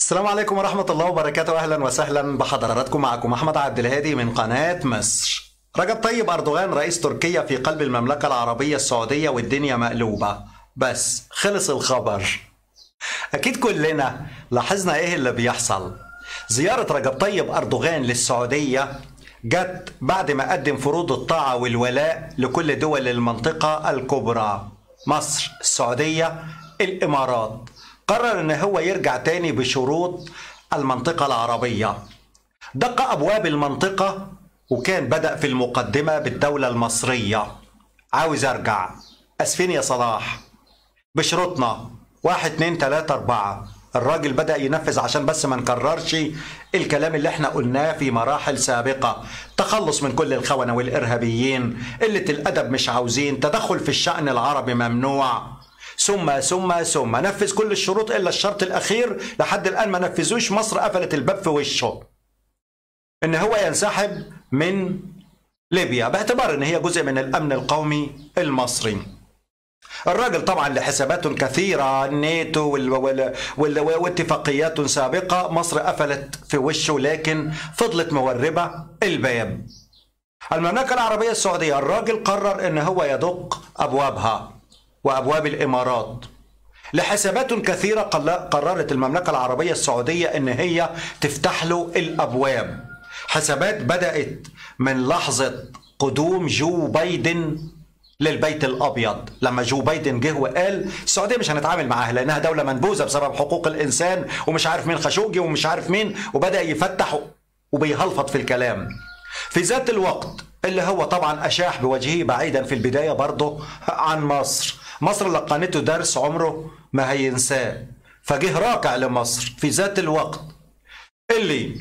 السلام عليكم ورحمة الله وبركاته أهلا وسهلا بحضراتكم معكم أحمد عبد الهادي من قناة مصر رجب طيب أردوغان رئيس تركيا في قلب المملكة العربية السعودية والدنيا مقلوبة بس خلص الخبر أكيد كلنا لاحظنا إيه اللي بيحصل زيارة رجب طيب أردوغان للسعودية جت بعد ما قدم فروض الطاعة والولاء لكل دول المنطقة الكبرى مصر السعودية الإمارات قرر ان هو يرجع تاني بشروط المنطقة العربية دق ابواب المنطقة وكان بدأ في المقدمة بالدولة المصرية عاوز ارجع اسفين يا صلاح بشروطنا واحد اتنين تلاتة اربعة الراجل بدأ ينفذ عشان بس ما نكررش الكلام اللي احنا قلناه في مراحل سابقة تخلص من كل الخونة والإرهابيين قلة الأدب مش عاوزين تدخل في الشأن العربي ممنوع ثم ثم ثم نفذ كل الشروط الا الشرط الاخير لحد الان ما نفذوش مصر قفلت الباب في وشه ان هو ينسحب من ليبيا باعتبار ان هي جزء من الامن القومي المصري الراجل طبعا لحسابات كثيرة الناتو وال... وال... وال... واتفاقيات سابقة مصر قفلت في وشه لكن فضلت موربة الباب المملكة العربية السعودية الراجل قرر ان هو يدق ابوابها وابواب الامارات لحسابات كثيره قررت المملكه العربيه السعوديه ان هي تفتح له الابواب حسابات بدات من لحظه قدوم جو بايدن للبيت الابيض لما جو بايدن جه وقال السعوديه مش هنتعامل معاها لانها دوله منبوذه بسبب حقوق الانسان ومش عارف مين خشوجي ومش عارف مين وبدا يفتح وبيهلفط في الكلام في ذات الوقت اللي هو طبعا اشاح بوجهه بعيدا في البدايه برضه عن مصر مصر لقنته درس عمره ما هينساه فجه راكع لمصر في ذات الوقت اللي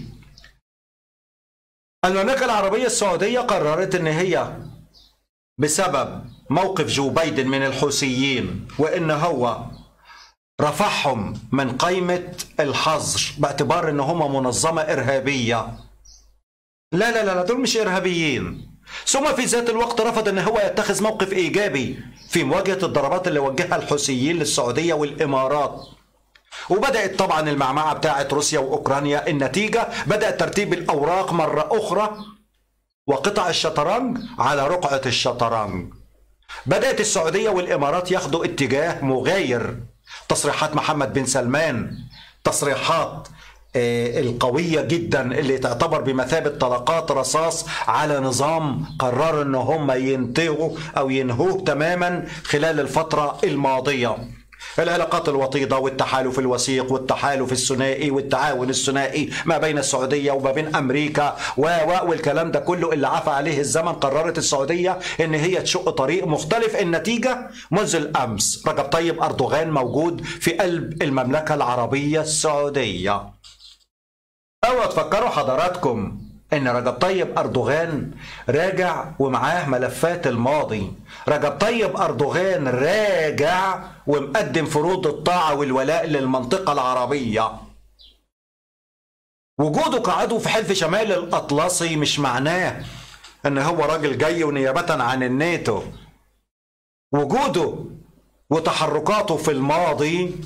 المملكة العربية السعودية قررت ان هي بسبب موقف جو بايدن من الحوثيين وان هو رفعهم من قائمة الحظر باعتبار ان هم منظمة ارهابية لا لا لا دول مش ارهابيين ثم في ذات الوقت رفض ان هو يتخذ موقف ايجابي في مواجهه الضربات اللي وجهها الحوثيين للسعوديه والامارات وبدات طبعا المعمعه بتاعه روسيا واوكرانيا النتيجه بدا ترتيب الاوراق مره اخرى وقطع الشطرنج على رقعه الشطرنج بدات السعوديه والامارات ياخدوا اتجاه مغاير تصريحات محمد بن سلمان تصريحات القوية جدا اللي تعتبر بمثابة طلقات رصاص على نظام قرروا ان هم ينتهوا او ينهوه تماما خلال الفترة الماضية العلاقات الوطيدة والتحالف الوثيق والتحالف الثنائي والتعاون الثنائي ما بين السعودية وما بين أمريكا و والكلام ده كله اللي عفى عليه الزمن قررت السعودية إن هي تشق طريق مختلف النتيجة منذ الأمس رجب طيب أردوغان موجود في قلب المملكة العربية السعودية اوعوا تفكروا حضراتكم ان رجب طيب اردوغان راجع ومعاه ملفات الماضي رجب طيب اردوغان راجع ومقدم فروض الطاعه والولاء للمنطقه العربيه وجوده كعضو في حلف شمال الاطلسي مش معناه ان هو راجل جاي ونيابه عن الناتو وجوده وتحركاته في الماضي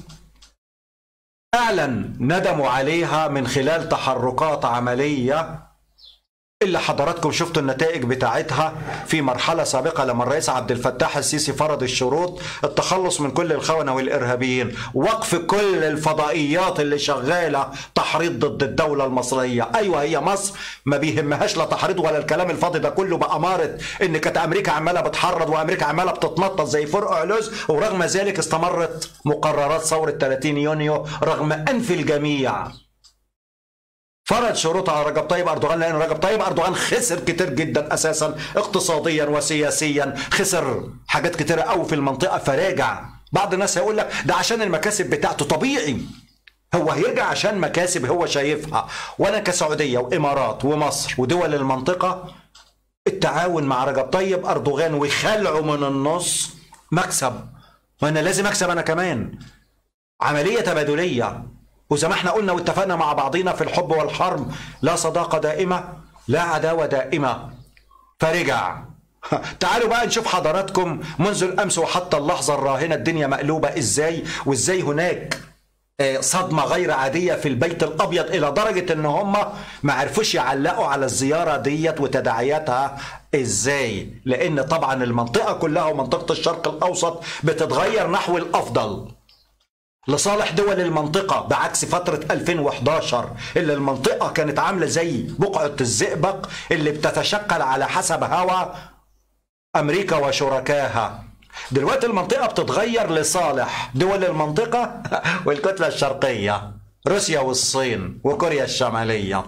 اعلن ندموا عليها من خلال تحركات عمليه اللي حضراتكم شفتوا النتائج بتاعتها في مرحله سابقه لما الرئيس عبد الفتاح السيسي فرض الشروط التخلص من كل الخونه والارهابيين وقف كل الفضائيات اللي شغاله تحريض ضد الدوله المصريه ايوه هي مصر ما بيهمهاش لا تحريض ولا الكلام الفاضي ده كله باماره ان كانت امريكا عماله بتحرض وامريكا عماله بتتنطط زي فرق علوز ورغم ذلك استمرت مقررات ثوره 30 يونيو رغم انف الجميع فرض شروط على رجب طيب اردوغان لان رجب طيب اردوغان خسر كتير جدا اساسا اقتصاديا وسياسيا خسر حاجات كتيره قوي في المنطقه فراجع بعض الناس هيقول لك ده عشان المكاسب بتاعته طبيعي هو هيرجع عشان مكاسب هو شايفها وانا كسعوديه وامارات ومصر ودول المنطقه التعاون مع رجب طيب اردوغان وخلعه من النص مكسب وانا لازم اكسب انا كمان عمليه تبادليه وزي ما احنا قلنا واتفقنا مع بعضينا في الحب والحرب لا صداقة دائمة لا عداوة دائمة فرجع تعالوا بقى نشوف حضراتكم منذ الأمس وحتى اللحظة الراهنة الدنيا مقلوبة إزاي وإزاي هناك آه، صدمة غير عادية في البيت الأبيض إلى درجة إن هم ما عرفوش يعلقوا على الزيارة ديت وتداعياتها إزاي لأن طبعا المنطقة كلها ومنطقة الشرق الأوسط بتتغير نحو الأفضل لصالح دول المنطقة بعكس فترة 2011 اللي المنطقة كانت عاملة زي بقعة الزئبق اللي بتتشكل على حسب هوى أمريكا وشركائها دلوقتي المنطقة بتتغير لصالح دول المنطقة والكتلة الشرقية روسيا والصين وكوريا الشمالية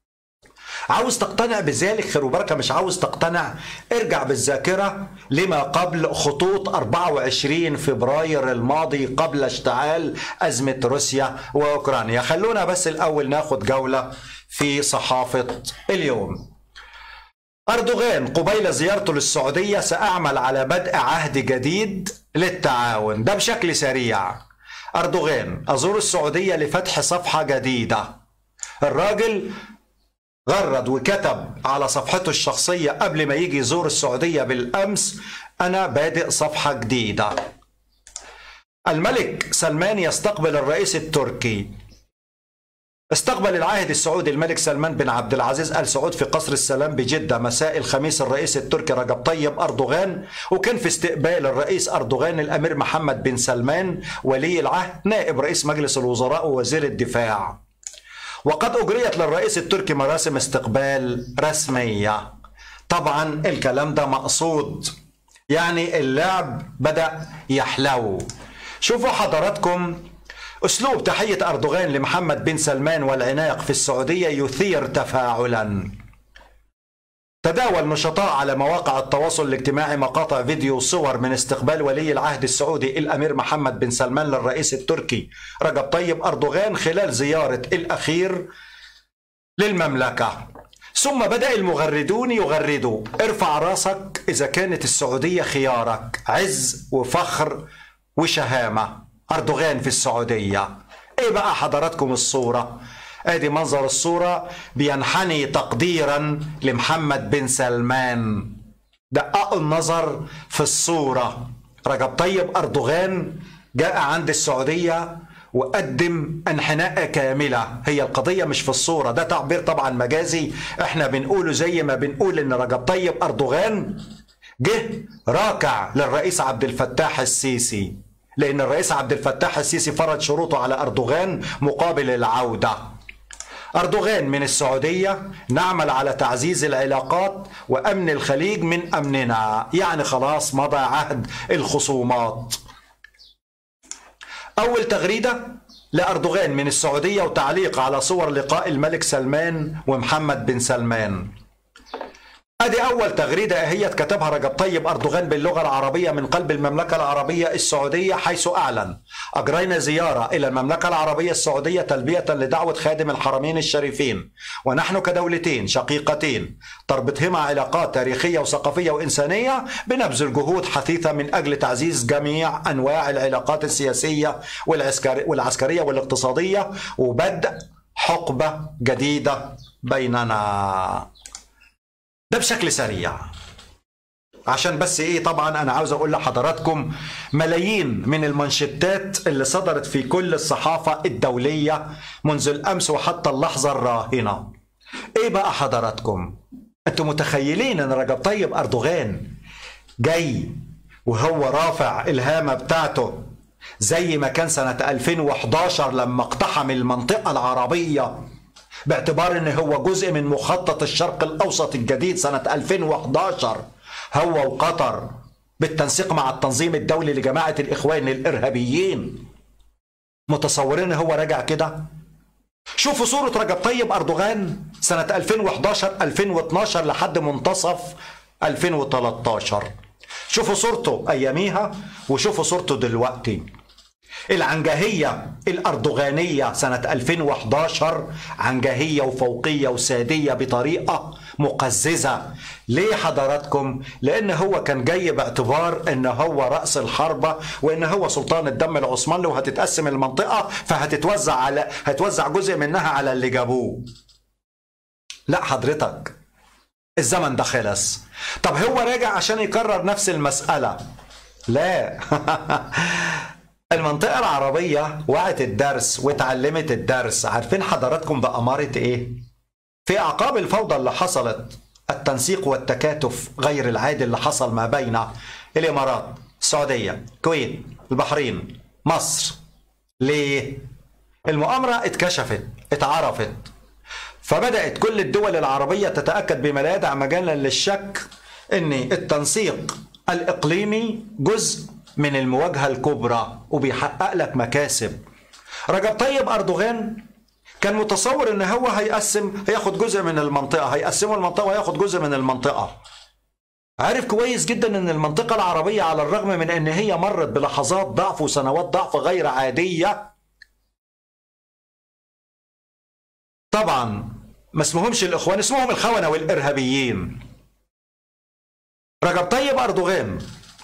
عاوز تقتنع بذلك خير وبركة مش عاوز تقتنع ارجع بالذاكرة لما قبل خطوط 24 فبراير الماضي قبل اشتعال أزمة روسيا وأوكرانيا خلونا بس الأول ناخد جولة في صحافة اليوم أردوغان قبيل زيارته للسعودية سأعمل على بدء عهد جديد للتعاون ده بشكل سريع أردوغان أزور السعودية لفتح صفحة جديدة الراجل غرد وكتب على صفحته الشخصية قبل ما يجي يزور السعودية بالأمس أنا بادئ صفحة جديدة الملك سلمان يستقبل الرئيس التركي استقبل العاهد السعودي الملك سلمان بن عبد العزيز ال سعود في قصر السلام بجده مساء الخميس الرئيس التركي رجب طيب اردوغان وكان في استقبال الرئيس اردوغان الامير محمد بن سلمان ولي العهد نائب رئيس مجلس الوزراء ووزير الدفاع. وقد اجريت للرئيس التركي مراسم استقبال رسميه. طبعا الكلام ده مقصود يعني اللعب بدا يحلو. شوفوا حضراتكم أسلوب تحية أردوغان لمحمد بن سلمان والعناق في السعودية يثير تفاعلا تداول نشطاء على مواقع التواصل الاجتماعي مقاطع فيديو وصور من استقبال ولي العهد السعودي الأمير محمد بن سلمان للرئيس التركي رجب طيب أردوغان خلال زيارة الأخير للمملكة ثم بدأ المغردون يغردوا ارفع راسك إذا كانت السعودية خيارك عز وفخر وشهامة أردوغان في السعودية إيه بقى حضراتكم الصورة ادي منظر الصورة بينحني تقديرا لمحمد بن سلمان دققوا النظر في الصورة رجب طيب أردوغان جاء عند السعودية وقدم انحناء كاملة هي القضية مش في الصورة ده تعبير طبعا مجازي احنا بنقوله زي ما بنقول ان رجب طيب أردوغان جه راكع للرئيس عبد الفتاح السيسي لأن الرئيس عبد الفتاح السيسي فرض شروطه على أردوغان مقابل العودة أردوغان من السعودية نعمل على تعزيز العلاقات وأمن الخليج من أمننا يعني خلاص مضى عهد الخصومات أول تغريدة لأردوغان من السعودية وتعليق على صور لقاء الملك سلمان ومحمد بن سلمان ادي اول تغريده هي كتبها رجب طيب اردوغان باللغه العربيه من قلب المملكه العربيه السعوديه حيث اعلن اجرينا زياره الى المملكه العربيه السعوديه تلبيه لدعوه خادم الحرمين الشريفين ونحن كدولتين شقيقتين تربطهما علاقات تاريخيه وثقافيه وانسانيه بنبذل جهود حثيثه من اجل تعزيز جميع انواع العلاقات السياسيه والعسكريه والاقتصاديه وبدء حقبه جديده بيننا ده بشكل سريع عشان بس ايه طبعا انا عاوز اقول لحضراتكم ملايين من المنشطات اللي صدرت في كل الصحافة الدولية منذ الامس وحتى اللحظة الراهنة ايه بقى حضراتكم انتوا متخيلين ان رجب طيب اردوغان جاي وهو رافع الهامة بتاعته زي ما كان سنة 2011 لما اقتحم المنطقة العربية باعتبار ان هو جزء من مخطط الشرق الاوسط الجديد سنه 2011 هو وقطر بالتنسيق مع التنظيم الدولي لجماعه الاخوان الارهابيين متصورين هو راجع كده شوفوا صورة رجب طيب أردوغان سنة 2011 2012 لحد منتصف 2013 شوفوا صورته أياميها وشوفوا صورته دلوقتي العنجهية الأردوغانية سنة 2011 عنجهية وفوقية وسادية بطريقة مقززة ليه حضراتكم؟ لأن هو كان جاي باعتبار أن هو رأس الحربة وأن هو سلطان الدم العثماني وهتتقسم المنطقة فهتتوزع على هتوزع جزء منها على اللي جابوه لا حضرتك الزمن ده خلص طب هو راجع عشان يكرر نفس المسألة لا المنطقة العربية وعت الدرس واتعلمت الدرس عارفين حضراتكم بأمارة ايه؟ في أعقاب الفوضى اللي حصلت التنسيق والتكاتف غير العادي اللي حصل ما بين الإمارات السعودية الكويت البحرين مصر ليه؟ المؤامرة اتكشفت اتعرفت فبدأت كل الدول العربية تتأكد بما لا يدع مجالا للشك أن التنسيق الإقليمي جزء من المواجهة الكبرى وبيحقق لك مكاسب رجب طيب أردوغان كان متصور ان هو هيقسم هياخد جزء من المنطقة هيقسموا المنطقة وياخد جزء من المنطقة عارف كويس جدا ان المنطقة العربية على الرغم من ان هي مرت بلحظات ضعف وسنوات ضعف غير عادية طبعا ما اسمهمش الاخوان اسمهم الخونة والارهابيين رجب طيب اردوغان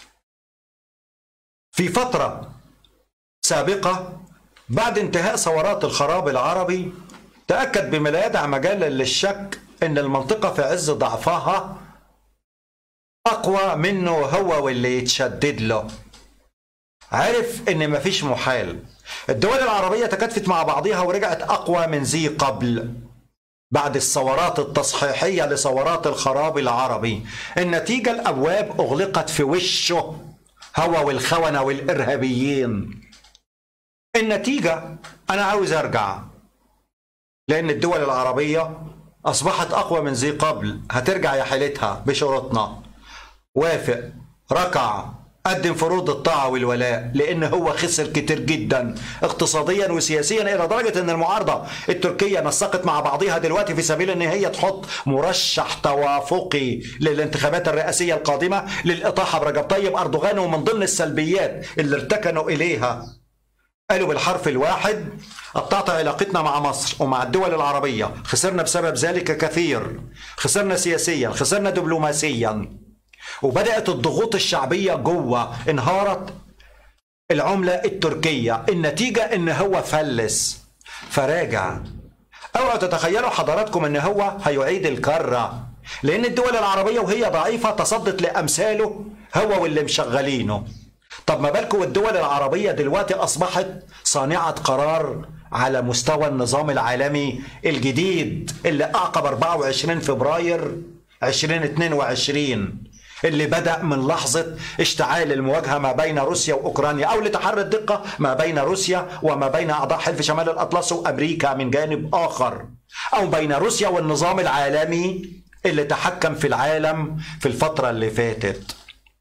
في فترة سابقة بعد انتهاء ثورات الخراب العربي تأكد بما لا يدع مجالا للشك ان المنطقة في عز ضعفها اقوى منه هو واللي يتشدد له عرف ان مفيش محال الدول العربية تكاتفت مع بعضها ورجعت اقوى من ذي قبل بعد الثورات التصحيحية لثورات الخراب العربي النتيجة الابواب اغلقت في وشه هو والخونة والارهابيين النتيجة انا عاوز ارجع لان الدول العربية اصبحت اقوى من ذي قبل هترجع يا حيلتها بشروطنا وافق ركع قدم فروض الطاعة والولاء لأن هو خسر كتير جدا اقتصاديا وسياسيا إلى درجة أن المعارضة التركية نسقت مع بعضها دلوقتي في سبيل أن هي تحط مرشح توافقي للانتخابات الرئاسية القادمة للإطاحة برجب طيب أردوغان ومن ضمن السلبيات اللي ارتكنوا إليها قالوا بالحرف الواحد قطعت علاقتنا مع مصر ومع الدول العربية خسرنا بسبب ذلك كثير خسرنا سياسيا خسرنا دبلوماسيا وبدأت الضغوط الشعبية جوه انهارت العملة التركية النتيجة ان هو فلس فراجع اوعوا تتخيلوا حضراتكم ان هو هيعيد الكرة لان الدول العربية وهي ضعيفة تصدت لامثاله هو واللي مشغلينه طب ما بالكم الدول العربية دلوقتي اصبحت صانعة قرار على مستوى النظام العالمي الجديد اللي اعقب 24 فبراير 2022 اللي بدأ من لحظة اشتعال المواجهة ما بين روسيا وأوكرانيا أو لتحري الدقة ما بين روسيا وما بين أعضاء حلف شمال الأطلسي وأمريكا من جانب آخر أو بين روسيا والنظام العالمي اللي تحكم في العالم في الفترة اللي فاتت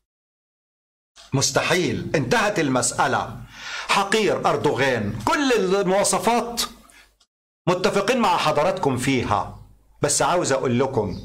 مستحيل انتهت المسألة حقير أردوغان كل المواصفات متفقين مع حضراتكم فيها بس عاوز أقول لكم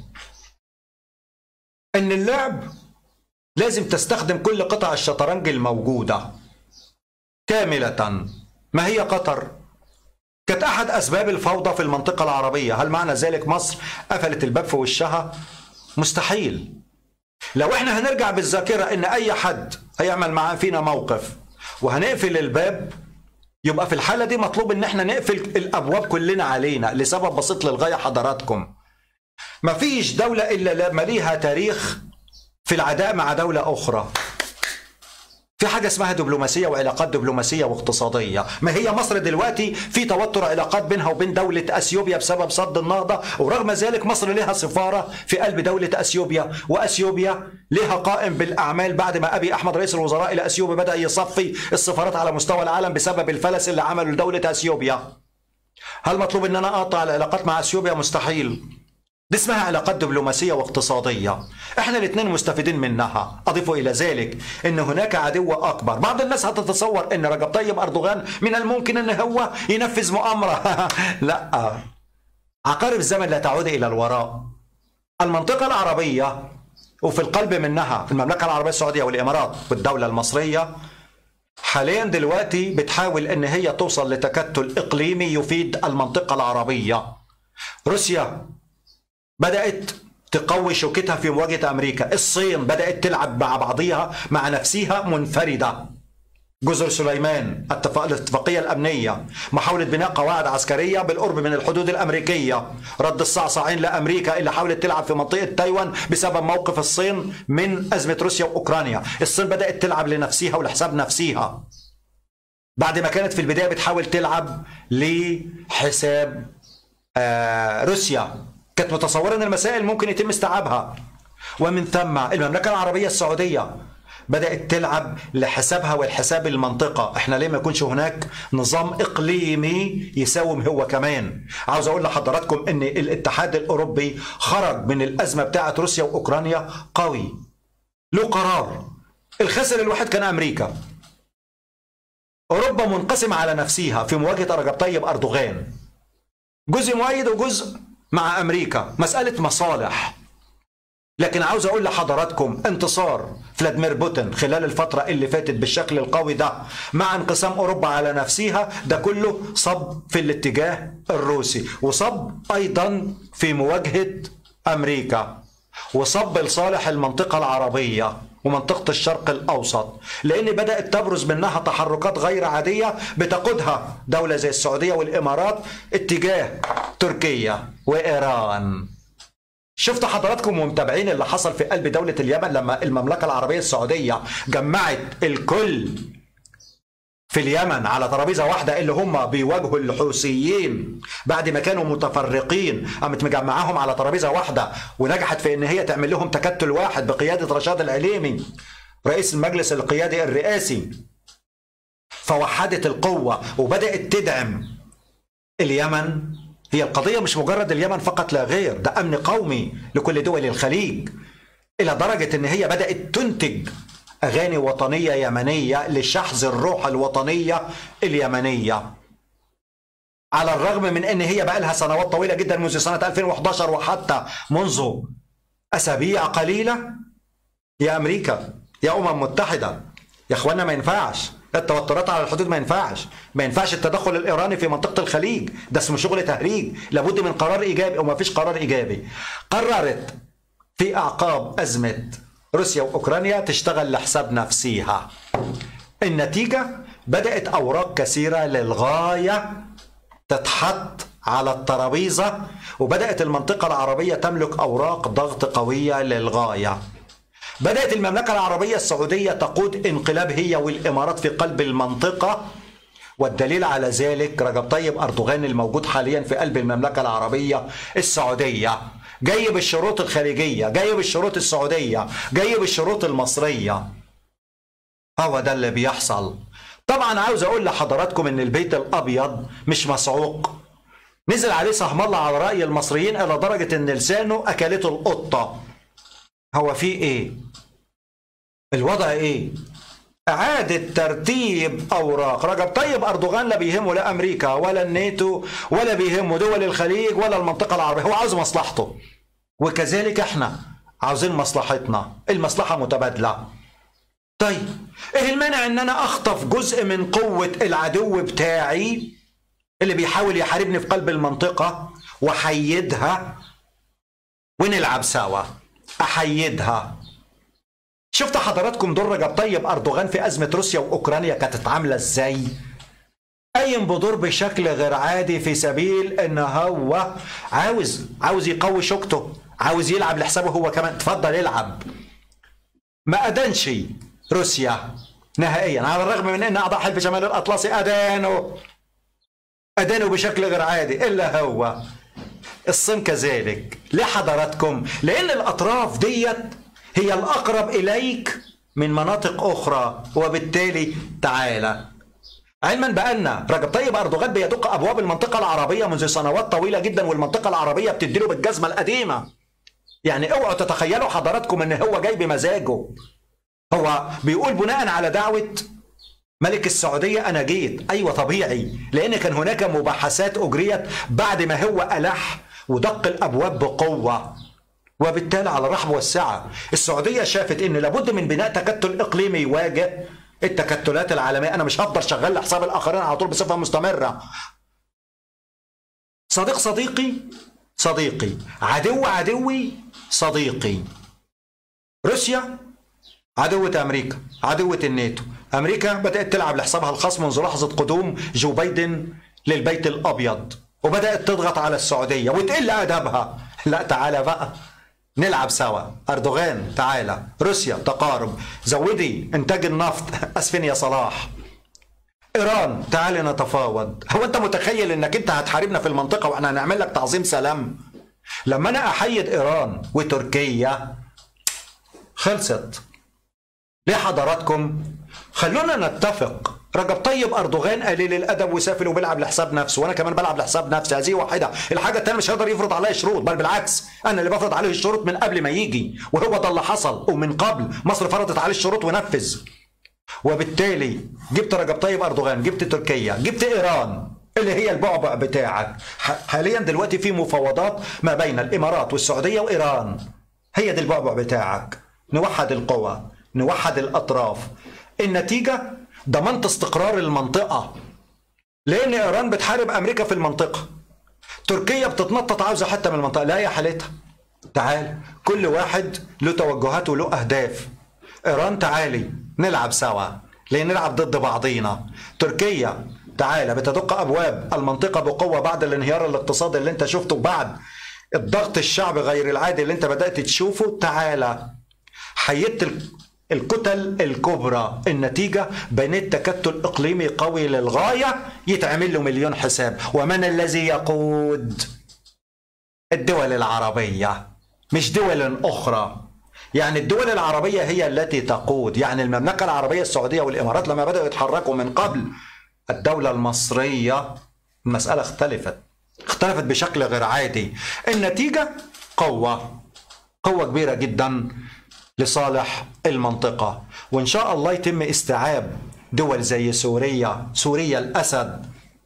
ان اللعب لازم تستخدم كل قطع الشطرنج الموجوده كامله ما هي قطر كانت احد اسباب الفوضى في المنطقه العربيه هل معنى ذلك مصر قفلت الباب في وشها مستحيل لو احنا هنرجع بالذاكره ان اي حد هيعمل معاه فينا موقف وهنقفل الباب يبقى في الحاله دي مطلوب ان احنا نقفل الابواب كلنا علينا لسبب بسيط للغايه حضراتكم ما فيش دولة إلا لما ليها تاريخ في العداء مع دولة أخرى في حاجة اسمها دبلوماسية وعلاقات دبلوماسية واقتصادية ما هي مصر دلوقتي في توتر علاقات بينها وبين دولة أثيوبيا بسبب صد النهضة ورغم ذلك مصر لها سفارة في قلب دولة أثيوبيا وأثيوبيا لها قائم بالأعمال بعد ما أبي أحمد رئيس الوزراء إلى أثيوبيا بدأ يصفي السفارات على مستوى العالم بسبب الفلس اللي عمله لدولة أثيوبيا هل مطلوب ان انا اقطع العلاقات مع اثيوبيا مستحيل دي اسمها علاقات دبلوماسية واقتصادية احنا الاثنين مستفيدين منها اضيف الى ذلك ان هناك عدو اكبر بعض الناس هتتصور ان رجب طيب اردوغان من الممكن ان هو ينفذ مؤامرة لا عقارب الزمن لا تعود الى الوراء المنطقة العربية وفي القلب منها المملكة العربية السعودية والامارات والدولة المصرية حاليا دلوقتي بتحاول ان هي توصل لتكتل اقليمي يفيد المنطقة العربية روسيا بدأت تقوي شوكتها في مواجهة أمريكا الصين بدأت تلعب مع بعضها مع نفسها منفردة جزر سليمان الاتفاقية الأمنية محاولة بناء قواعد عسكرية بالقرب من الحدود الأمريكية رد الصعصعين لأمريكا اللي حاولت تلعب في منطقة تايوان بسبب موقف الصين من أزمة روسيا وأوكرانيا الصين بدأت تلعب لنفسها ولحساب نفسها بعد ما كانت في البداية بتحاول تلعب لحساب آه روسيا كانت متصورة أن المسائل ممكن يتم استيعابها ومن ثم المملكة العربية السعودية بدأت تلعب لحسابها والحساب المنطقة احنا ليه ما يكونش هناك نظام اقليمي يساوم هو كمان عاوز اقول لحضراتكم ان الاتحاد الاوروبي خرج من الازمة بتاعة روسيا واوكرانيا قوي له قرار الخاسر الواحد كان امريكا اوروبا منقسمة على نفسها في مواجهة رجب طيب اردوغان جزء مؤيد وجزء مع امريكا مسألة مصالح لكن عاوز اقول لحضراتكم انتصار فلاديمير بوتين خلال الفترة اللي فاتت بالشكل القوي ده مع انقسام اوروبا على نفسها ده كله صب في الاتجاه الروسي وصب ايضا في مواجهة امريكا وصب لصالح المنطقة العربية ومنطقة الشرق الأوسط لأن بدأت تبرز منها تحركات غير عادية بتقودها دولة زي السعودية والإمارات اتجاه تركيا وإيران شفت حضراتكم ومتابعين اللي حصل في قلب دولة اليمن لما المملكة العربية السعودية جمعت الكل في اليمن على ترابيزه واحده اللي هم بيواجهوا الحوثيين بعد ما كانوا متفرقين قامت مجمعاهم على ترابيزه واحده ونجحت في ان هي تعمل لهم تكتل واحد بقياده رشاد العليمي رئيس المجلس القيادي الرئاسي فوحدت القوه وبدات تدعم اليمن هي القضيه مش مجرد اليمن فقط لا غير ده امن قومي لكل دول الخليج الى درجه ان هي بدات تنتج أغاني وطنية يمنية لشحذ الروح الوطنية اليمنية على الرغم من أن هي بقى لها سنوات طويلة جدا منذ سنة 2011 وحتى منذ أسابيع قليلة يا أمريكا يا أمم متحدة يا أخوانا ما ينفعش التوترات على الحدود ما ينفعش ما ينفعش التدخل الإيراني في منطقة الخليج ده اسمه شغل تهريج لابد من قرار إيجابي وما فيش قرار إيجابي قررت في أعقاب أزمة روسيا واوكرانيا تشتغل لحساب نفسيها النتيجه بدات اوراق كثيره للغايه تتحط على الترابيزه وبدات المنطقه العربيه تملك اوراق ضغط قويه للغايه بدات المملكه العربيه السعوديه تقود انقلاب هي والامارات في قلب المنطقه والدليل على ذلك رجب طيب اردوغان الموجود حاليا في قلب المملكه العربيه السعوديه جاي بالشروط الخارجيه جاي بالشروط السعوديه جاي بالشروط المصريه هو ده اللي بيحصل طبعا عاوز اقول لحضراتكم ان البيت الابيض مش مسعوق نزل عليه سهم الله على راي المصريين الى درجه ان لسانه اكلته القطه هو في ايه الوضع ايه إعادة ترتيب أوراق رجب طيب أردوغان لا بيهمه لا أمريكا ولا الناتو ولا بيهمه دول الخليج ولا المنطقة العربية هو عاوز مصلحته وكذلك احنا عاوزين مصلحتنا المصلحة متبادلة طيب ايه المانع ان انا اخطف جزء من قوة العدو بتاعي اللي بيحاول يحاربني في قلب المنطقة وحيدها ونلعب سوا احيدها شفت حضراتكم دور رجب طيب اردوغان في ازمه روسيا واوكرانيا كانت عامله ازاي؟ قايم بدور بشكل غير عادي في سبيل ان هو عاوز عاوز يقوي شوكته عاوز يلعب لحسابه هو كمان اتفضل العب ما ادانش روسيا نهائيا على الرغم من ان اعضاء حلف شمال الاطلسي ادانوا ادانوا بشكل غير عادي الا هو الصين كذلك ليه حضراتكم لان الاطراف ديت هي الأقرب إليك من مناطق أخرى وبالتالي تعالى علما بأن رجب طيب أردوغان بيدق أبواب المنطقة العربية منذ سنوات طويلة جدا والمنطقة العربية بتديله بالجزمة القديمة يعني اوعوا تتخيلوا حضراتكم ان هو جاي بمزاجه هو بيقول بناء على دعوة ملك السعودية أنا جيت أيوة طبيعي لأن كان هناك مباحثات أجريت بعد ما هو ألح ودق الأبواب بقوة وبالتالي على رحب والسعة السعودية شافت ان لابد من بناء تكتل اقليمي يواجه التكتلات العالمية انا مش هفضل شغال لحساب الاخرين على طول بصفة مستمرة صديق صديقي صديقي عدو عدوي صديقي روسيا عدوة أمريكا عدوة الناتو أمريكا بدأت تلعب لحسابها الخاص منذ لحظة قدوم جو بايدن للبيت الأبيض وبدأت تضغط على السعودية وتقل أدبها لا تعالى بقى نلعب سوا أردوغان تعالى روسيا تقارب زودي إنتاج النفط أسفين يا صلاح ايران تعالي نتفاوض هو انت متخيل انك انت هتحاربنا في المنطقه واحنا هنعمل لك تعظيم سلام لما انا احيد ايران وتركيا خلصت ليه حضراتكم خلونا نتفق رجب طيب اردوغان قليل الادب وسافل وبيلعب لحساب نفسه وانا كمان بلعب لحساب نفسي هذه واحده الحاجه الثانيه مش هيقدر يفرض عليا شروط بل بالعكس انا اللي بفرض عليه الشروط من قبل ما يجي وهو ده اللي حصل ومن قبل مصر فرضت عليه الشروط ونفذ وبالتالي جبت رجب طيب اردوغان جبت تركيا جبت ايران اللي هي البعبع بتاعك حاليا دلوقتي في مفاوضات ما بين الامارات والسعوديه وايران هي دي البعبع بتاعك نوحد القوى نوحد الاطراف النتيجه ضمنت استقرار المنطقه لان ايران بتحارب امريكا في المنطقه تركيا بتتنطط عاوزه حتى من المنطقه لا يا حالتها تعال كل واحد له توجهات وله اهداف ايران تعالي نلعب سوا ليه نلعب ضد بعضينا تركيا تعالى بتدق ابواب المنطقه بقوه بعد الانهيار الاقتصادي اللي انت شفته بعد الضغط الشعبي غير العادي اللي انت بدات تشوفه تعالى حيدت الكتل الكبرى النتيجة بنيت تكتل إقليمي قوي للغاية يتعمل له مليون حساب ومن الذي يقود الدول العربية مش دول أخرى يعني الدول العربية هي التي تقود يعني المملكة العربية السعودية والإمارات لما بدأوا يتحركوا من قبل الدولة المصرية المسألة اختلفت اختلفت بشكل غير عادي النتيجة قوة قوة كبيرة جدا لصالح المنطقة وإن شاء الله يتم استيعاب دول زي سوريا سوريا الأسد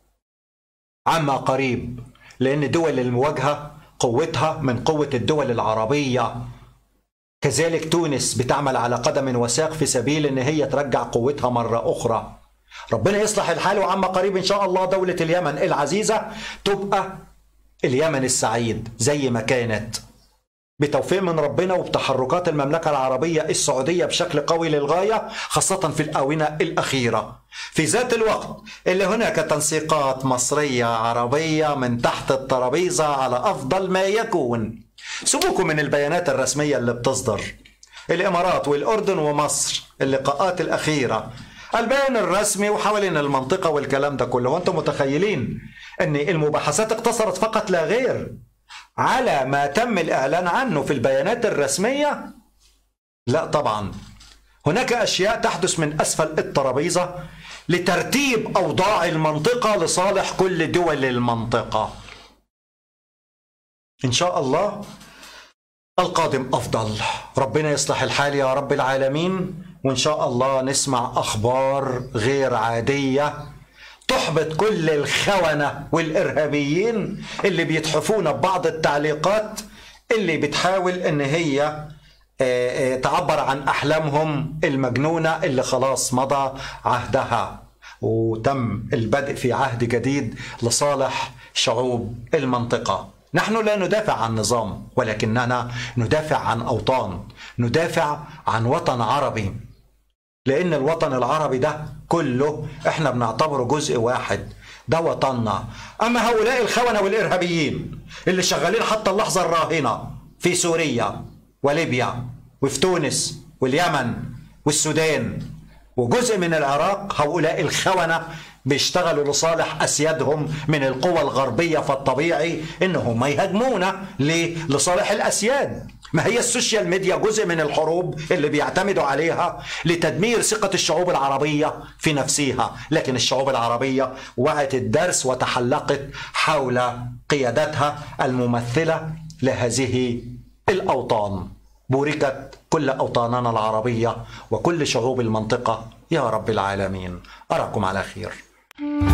عما قريب لأن دول المواجهة قوتها من قوة الدول العربية كذلك تونس بتعمل على قدم وساق في سبيل ان هي ترجع قوتها مرة اخرى ربنا يصلح الحال وعما قريب ان شاء الله دولة اليمن العزيزة تبقى اليمن السعيد زي ما كانت بتوفيق من ربنا وبتحركات المملكة العربية السعودية بشكل قوي للغاية خاصة في الآونة الأخيرة في ذات الوقت اللي هناك تنسيقات مصرية عربية من تحت الترابيزة على أفضل ما يكون سيبوكم من البيانات الرسمية اللي بتصدر الإمارات والأردن ومصر اللقاءات الأخيرة البيان الرسمي وحوالين المنطقة والكلام ده كله وانتم متخيلين أن المباحثات اقتصرت فقط لا غير على ما تم الإعلان عنه في البيانات الرسمية لا طبعا هناك أشياء تحدث من أسفل الترابيزة لترتيب أوضاع المنطقة لصالح كل دول المنطقة إن شاء الله القادم أفضل ربنا يصلح الحال يا رب العالمين وإن شاء الله نسمع أخبار غير عادية تحبط كل الخونة والإرهابيين اللي بيتحفونا ببعض التعليقات اللي بتحاول إن هي آه، آه، تعبر عن أحلامهم المجنونة اللي خلاص مضى عهدها وتم البدء في عهد جديد لصالح شعوب المنطقة نحن لا ندافع عن نظام ولكننا ندافع عن اوطان ندافع عن وطن عربي لان الوطن العربي ده كله احنا بنعتبره جزء واحد ده وطننا اما هؤلاء الخونه والارهابيين اللي شغالين حتى اللحظه الراهنه في سوريا وليبيا وفي تونس واليمن والسودان وجزء من العراق هؤلاء الخونه بيشتغلوا لصالح اسيادهم من القوى الغربيه فالطبيعي انهم يهاجمونا ليه؟ لصالح الاسياد ما هي السوشيال ميديا جزء من الحروب اللي بيعتمدوا عليها لتدمير ثقة الشعوب العربية في نفسها لكن الشعوب العربية وعت الدرس وتحلقت حول قيادتها الممثلة لهذه الأوطان بوركت كل أوطاننا العربية وكل شعوب المنطقة يا رب العالمين أراكم على خير